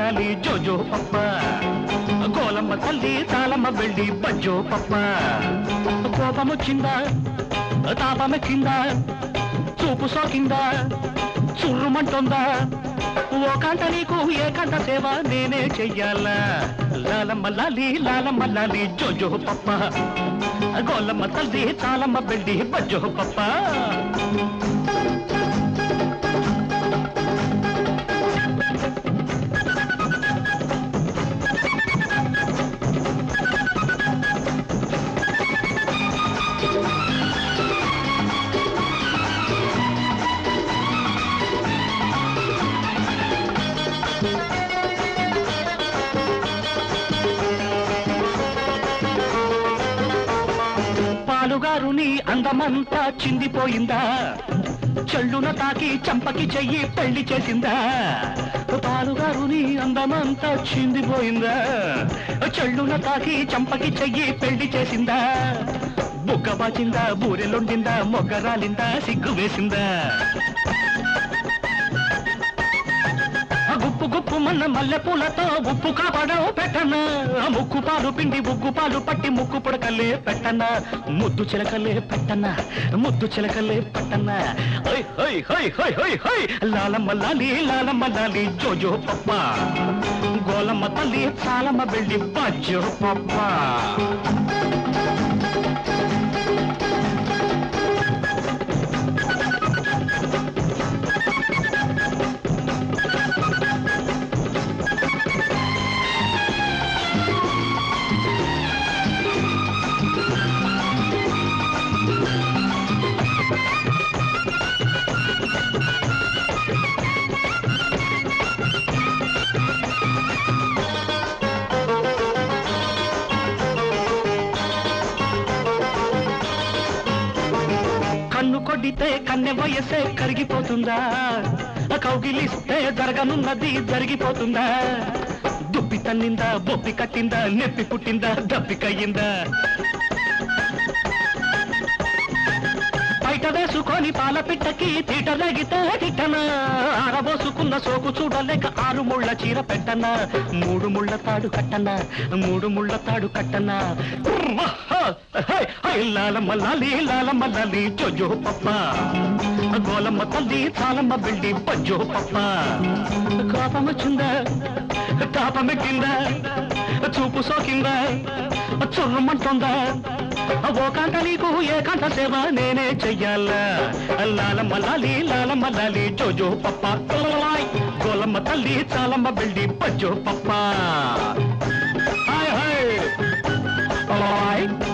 లాలి జోజో పప్ప గోలమ్మ తల్లి తాళమ్మ వెళ్ళి బజ్జో పప్ప కోపమొచ్చిందా తాపమెక్కిందా చూపు సోకిందా చుర్రుమంటుందా ఓ కంట నీకు ఏ కంట సేవ నేనే చెయ్యాలా లాలమ్మ లాలి లాలమ్మ లాలి జోజో పప్ప గోలమ్మ తల్లి తాళమ్మ వెళ్ళి బజ్జో పప్ప పాలుగారుని అందమంతా చిందిపోయిందా చెల్లున తాకి చంపకి చెయ్యి పెళ్లి చేసిందా పాలుగారుని అందమంతా చిందిపోయిందా చెల్లున తాకి చంపకి చెయ్యి పెళ్లి చేసిందా బుగ్గ బాచిందా బూరెలుండిందా మొగ్గరాలిందా సిగ్గు వేసిందా ఆ గుప్పు గుప్పు మన్న మల్లె పూలతో ఉప్పు కాపడం పెట్టన ముక్కు పాలు పిండి ఉగ్గు పాలు పట్టి ముక్కు పుడకలే పెట్టన ముద్దు చిలకలే పెట్టన ముద్దు చిలకలే పెట్టన హై హై హై హై హై హై లాలమ్మ లాలి లాలమ్మ లాలి జోజో పప్ప గోలమ్మ తల్లి చాలమ్మ వెళ్ళి బజ్జో పప్ప కన్ను కొడితే కన్నె వయసే కరిగిపోతుందా కౌగిలిస్తే జరగనున్నది జరిగిపోతుందా దుప్పి తన్నిందా బొప్పి కట్టిందా నెప్పి పుట్టిందా దప్పికయ్యిందా బయట వేసుకొని పాల పిట్టకి తీట లాగితే టిట్టన ఆరబోసుకున్న సోకు చూడలేక ఆరు ముళ్ళ చీర పెట్టన మూడు ముళ్ళ తాడు కట్టన మూడు ముళ్ళ తాడు కట్టన హై, హై, లాలమ్మ లాలి లాలమ్మ లాలి జోజో పప్ప గోలమ్మ తల్లి చాలమ్మ బిల్డి పజ్జో పప్ప కోపమొచ్చిందా తాపమెక్కిందా చూపు సోకిందా చుర్రమంటుందా ఓ కంట నీకు ఏ కంట సేవ నేనే చెయ్యాలా లాలమ్మ లాలి లాలమ్మ లాలి జోజో పప్ప తలలాయ్. గోలమ్మ తల్లి చాలమ్మ బిల్డి పజ్జో పప్ప హాయ్ హాయ్ తలలాయ్.